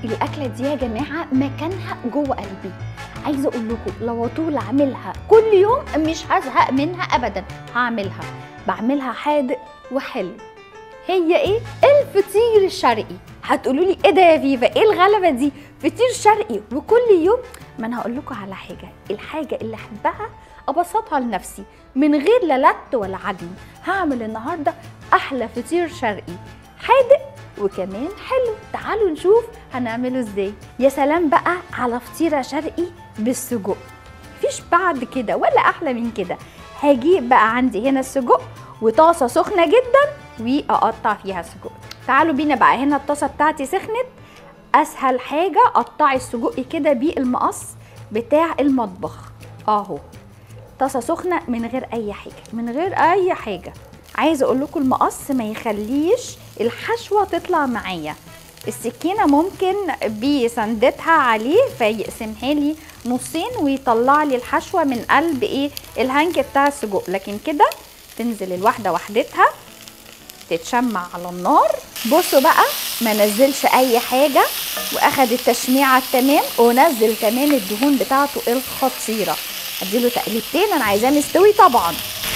الاكله دي يا جماعه مكانها جوه قلبي عايزه اقول لكم لو طول اعملها كل يوم مش هزهق منها ابدا هعملها بعملها حادق وحلو هي ايه الفطير الشرقي هتقولوا لي ايه ده يا فيفا ايه الغلبه دي فطير شرقي وكل يوم ما انا هقول لكم على حاجه الحاجه اللي احبها ابسطها لنفسي من غير لا لت ولا عجن هعمل النهارده احلى فطير شرقي حادق وكمان حلو تعالوا نشوف هنعمله ازاي يا سلام بقى على فطيره شرقي بالسجق مفيش بعد كده ولا احلى من كده هجيب بقى عندي هنا السجق وطاسه سخنه جدا واقطع فيها سجق تعالوا بينا بقى هنا الطاسه بتاعتي سخنت اسهل حاجه قطعي السجق كده بالمقص بتاع المطبخ اهو طاسه سخنه من غير اي حاجه من غير اي حاجه عايزه اقول لكم المقص ما يخليش الحشوه تطلع معايا السكينه ممكن بيسندتها عليه فيقسمها لي نصين ويطلع لي الحشوه من قلب ايه الهنك بتاع السجق لكن كده تنزل الواحده وحدتها تتشمع على النار بصوا بقى ما نزلش اي حاجه واخد التشميعه التمام ونزل كمان الدهون بتاعته الخطيره اديله تقليبتين انا عايزاه مستوي طبعا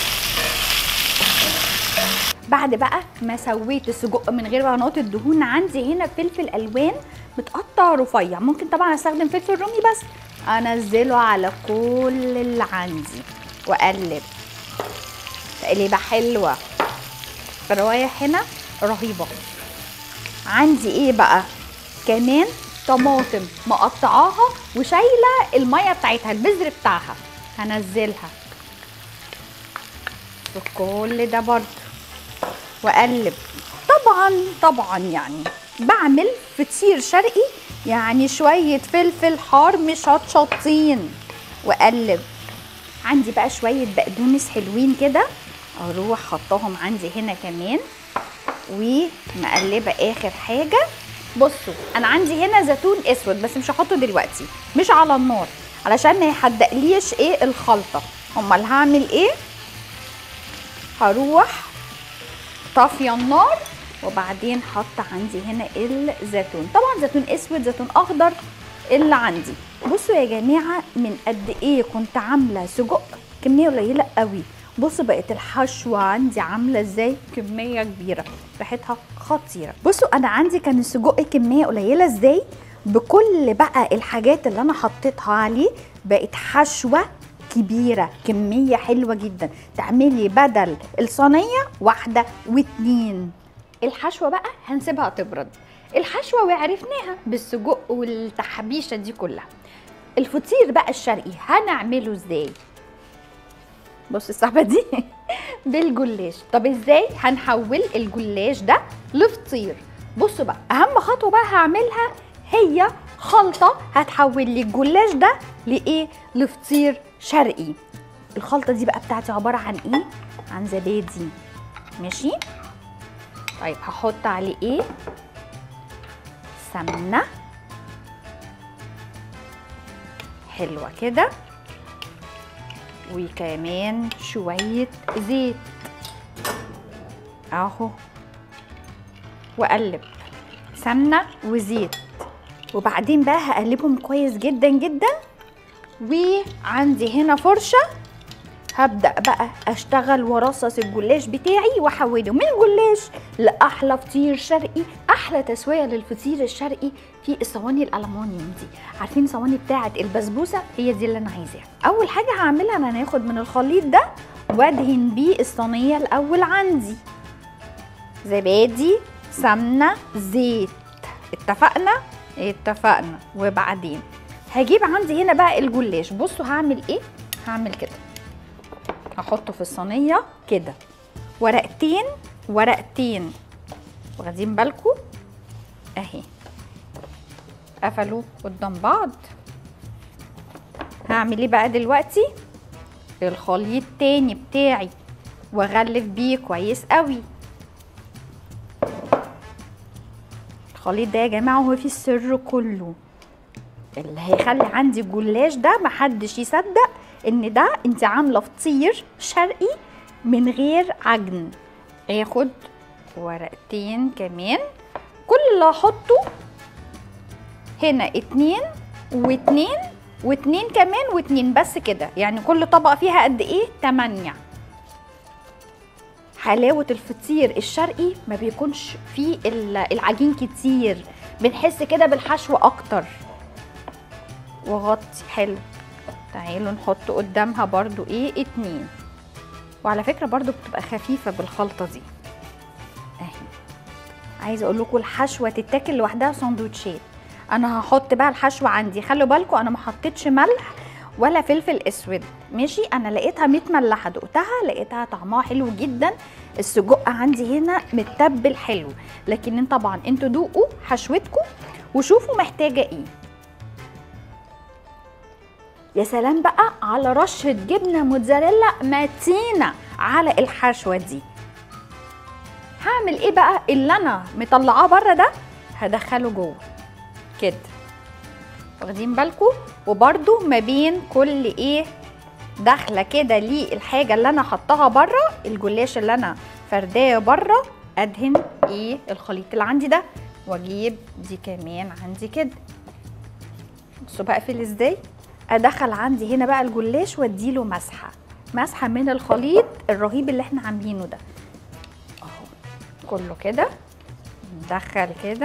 بعد بقى ما سويت السجق من غير بقى نقطه الدهون عندي هنا فلفل الوان متقطع رفيع ممكن طبعا استخدم فلفل رومي بس انزله على كل اللي عندي واقلب تقليبه حلوه الروايح هنا رهيبه عندي ايه بقى كمان طماطم مقطعاها وشايله الميه بتاعتها البذر بتاعها هنزلها في كل ده برضه واقلب طبعا طبعا يعني بعمل فطير شرقي يعني شويه فلفل حار مشطشطين واقلب عندي بقى شويه بقدونس حلوين كده اروح حطاهم عندي هنا كمان ومقلبه اخر حاجه بصوا انا عندي هنا زيتون اسود بس مش هحطه دلوقتي مش على النار علشان ما يحدقليش ايه الخلطه امال هعمل ايه هروح طافيه النار وبعدين حط عندي هنا الزيتون طبعا زيتون اسود زيتون اخضر اللي عندي بصوا يا جماعه من قد ايه كنت عامله سجق كميه قليله قوي بصوا بقت الحشوه عندي عامله ازاي كميه كبيره ريحتها خطيره بصوا انا عندي كان السجق كميه قليله ازاي بكل بقى الحاجات اللي انا حطيتها عليه بقت حشوه كبيرة كمية حلوة جدا تعملي بدل الصينية واحدة واتنين الحشوة بقى هنسيبها تبرد الحشوة وعرفناها بالسجق والتحبيشة دي كلها الفطير بقى الشرقي هنعمله ازاي بص الصعبة دي بالجلاش طب ازاي هنحول الجلاش ده لفطير بصوا بقى اهم خطوة بقى هعملها هي خلطة هتحول لي الجلاش ده لايه لفطير شرقي الخلطة دي بقى بتاعتي عبارة عن ايه عن زبادي ماشي طيب هحط عليه ايه سمنة حلوة كده وكمان شوية زيت اهو واقلب سمنة وزيت وبعدين بقى هقلبهم كويس جدا جدا وعندي هنا فرشة هبدأ بقى أشتغل وأرصص الجلاش بتاعي وأحوله من جلاش لأحلى فطير شرقي أحلى تسوية للفطير الشرقي في الصواني الألمونيوم دي عارفين الصواني بتاعة البسبوسة هي دي اللي أنا عايزاها أول حاجة هعملها أنا هناخد من الخليط ده وأدهن بيه الصينية الأول عندي زبادي سمنة زيت اتفقنا اتفقنا وبعدين هجيب عندي هنا بقى الجلاش بصوا هعمل ايه هعمل كده هحطه في الصينيه كده ورقتين ورقتين واخدين بالكم اهي قفلوا قدام بعض هعمل ايه بقى دلوقتي الخليط تاني بتاعي واغلف بيه كويس قوي الخليط ده يا جماعه هو فيه السر كله اللي هيخلي عندي الجلاش ده محدش يصدق ان ده انت عامله فطير شرقي من غير عجن اخد ورقتين كمان كل اللي هحطه هنا اتنين واتنين واتنين كمان واتنين بس كده يعني كل طبقة فيها قد ايه تمانية حلاوة الفطير الشرقي ما بيكونش فيه ال- العجين كتير بنحس كده بالحشو اكتر وغطي حلو تعالوا نحط قدامها برضو ايه اتنين وعلى فكرة برضو بتبقى خفيفة بالخلطة دي اهي عايزة اقول لكم الحشوة تتاكل لوحدها سندوتشات انا هحط بقى الحشوة عندي خلوا بالكم انا ما حطيتش ملح ولا فلفل اسود ماشي انا لقيتها متملحه دقتها لقيتها طعمها حلو جدا السجق عندي هنا متبل حلو لكن طبعا انتوا دوقوا حشوتكم وشوفوا محتاجه ايه يا سلام بقى على رشه جبنه موتزاريلا متينه على الحشوه دي هعمل ايه بقى اللي انا مطلعاه بره ده هدخله جوه كده واخدين بالكم وبرده ما بين كل ايه داخله كده للحاجه اللي انا حطاها بره الجلاش اللي انا فرداه بره ادهن ايه الخليط اللي عندي ده واجيب دي كمان عندي كده بصوا بقى اقفل ازاي ادخل عندي هنا بقى الجلاش واديله مسحه مسحه من الخليط الرهيب اللي احنا عاملينه ده اهو كله كده ندخل كده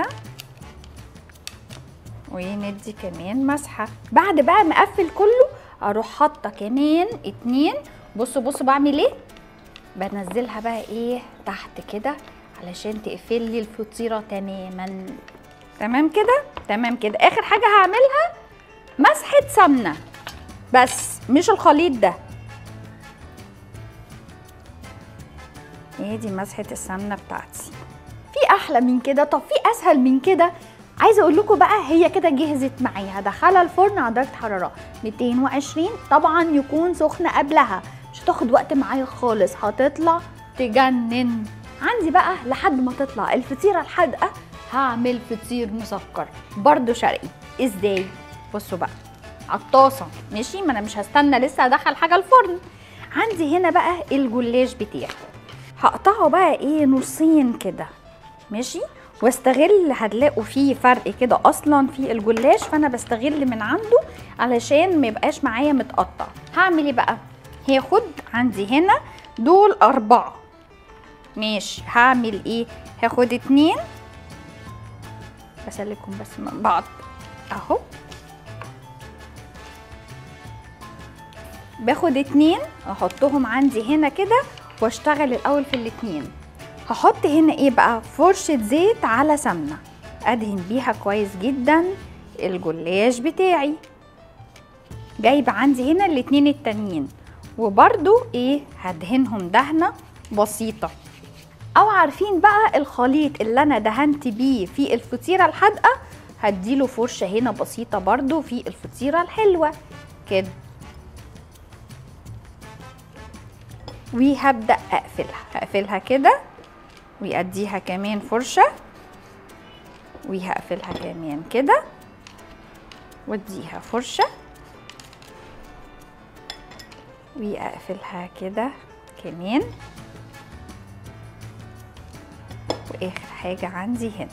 وندي كمان مسحه بعد بقى ما اقفل كله اروح حاطه كمان اتنين بصوا بصوا بعمل ايه بنزلها بقى ايه تحت كده علشان تقفل لي الفطيره تماما تمام كده تمام كده اخر حاجه هعملها مسحه سمنه بس مش الخليط ده ايه دي مسحه السمنه بتاعتي في احلى من كده طب في اسهل من كده عايزه اقول لكم بقى هي كده جهزت معايا هدخلها الفرن على درجه حراره 220 طبعا يكون سخن قبلها مش هتاخد وقت معايا خالص هتطلع تجنن عندي بقى لحد ما تطلع الفطيره الحادقه هعمل فطير مسكر برضو شرقي ازاي بصوا بقى على الطاسه ماشي ما انا مش هستنى لسه ادخل حاجه الفرن عندي هنا بقى الجلاش بتاعي هقطعه بقى ايه نصين كده ماشي واستغل هتلاقوا فيه فرق كده اصلا في الجلاش فانا بستغل من عنده علشان ما يبقاش معايا متقطع هعمل ايه بقى هاخد عندي هنا دول اربعه ماشي هعمل ايه هاخد اتنين بسلكهم بس من بعض اهو باخد اتنين احطهم عندي هنا كده واشتغل الاول في الاتنين هحط هنا ايه بقى فرشة زيت على سمنة ادهن بيها كويس جدا الجلاش بتاعي جايبة عندي هنا الاتنين التانيين وبرده ايه هدهنهم دهنة بسيطة او عارفين بقى الخليط اللي انا دهنت بيه في الفطيرة الحادقة هديله فرشة هنا بسيطة برضو في الفطيرة الحلوة كده وهبدأ اقفلها هقفلها كده واديها كمان فرشة وهقفلها كمان كده واديها فرشة واقفلها كده كمان واخر حاجة عندي هنا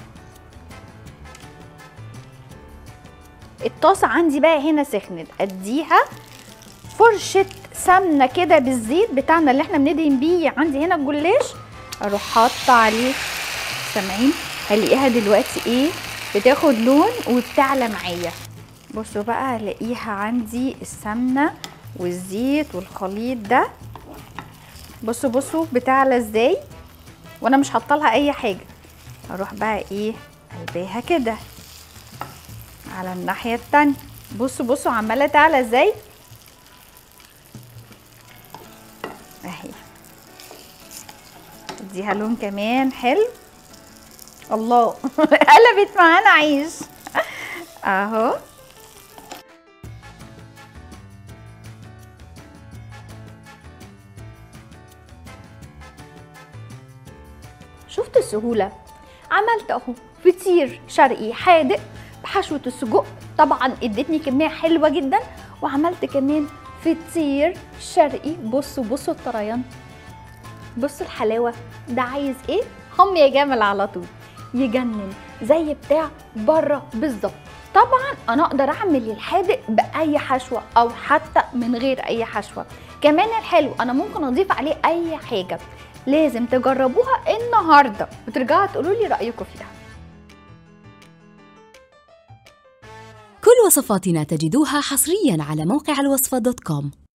الطاسة عندي بقى هنا سخنت اديها فرشة سمنة كده بالزيت بتاعنا اللي احنا بندهن بيه عندي هنا الجلاش اروح حاطة عليه سامعين هلاقيها دلوقتي ايه بتاخد لون وبتعلى معايا بصوا بقى هلاقيها عندي السمنة والزيت والخليط ده بصوا بصوا بتعلى ازاي وانا مش حاطه لها اي حاجه اروح بقى ايه قلباها كده على الناحيه التانية بصوا بصوا عماله تعلى ازاي اهي اديها لون كمان حلو الله قلبت معانا عيش اهو شفت السهولة عملت اهو فطير شرقي حادق بحشوة السجق طبعا ادتني كمية حلوة جدا وعملت كمان فطير شرقي بصوا بصوا الطريان بصوا الحلاوة ده عايز ايه هم يا جمل على طول يجنن زي بتاع بره بالظبط طبعا انا اقدر اعمل الحادق باي حشوه او حتى من غير اي حشوه كمان الحلو انا ممكن اضيف عليه اي حاجه لازم تجربوها النهارده وترجعوا تقولوا لي رايكم فيها كل وصفاتنا تجدوها حصريا على موقع الوصفة دوت كوم